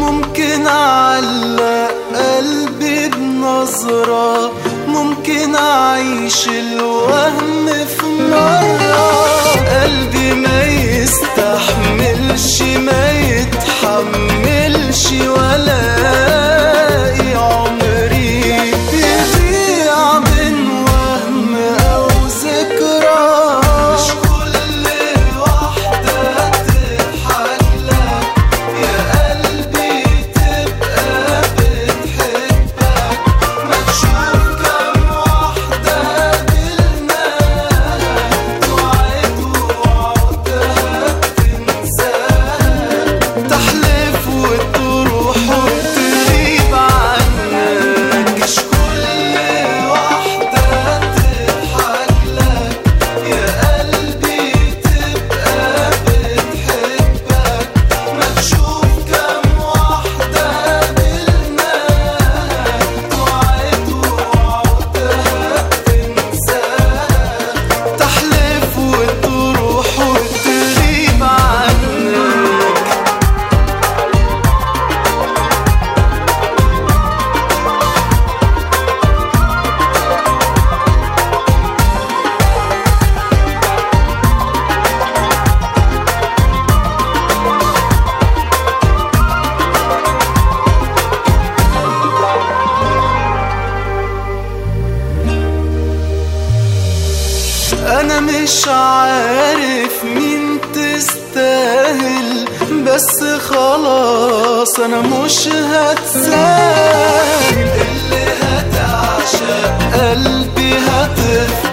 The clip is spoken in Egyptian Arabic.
ممكن أعلق قلبي بنظرة ممكن أعيش الوهم في مرة قلبي ما يستحملش ما يتحملش ولا عمري يضيع من وهم أو ذكرى مش كل واحدة تضحك لك يا قلبي تبقى بتحبك ما تشوف كم واحدة بالمال توعد وعودها تنساك تحلف وتروح وتغيب عنك مش كل واحدة تضحك لك يا قلبي تبقى بتحبك ما تشوف كم واحدة بالمال توعد وعودها تنساك تحلف وتروح وتغيب عنك انا مش عارف مين تستاهل بس خلاص انا مش هتساهل اللي هتعشق قلبي هتفرق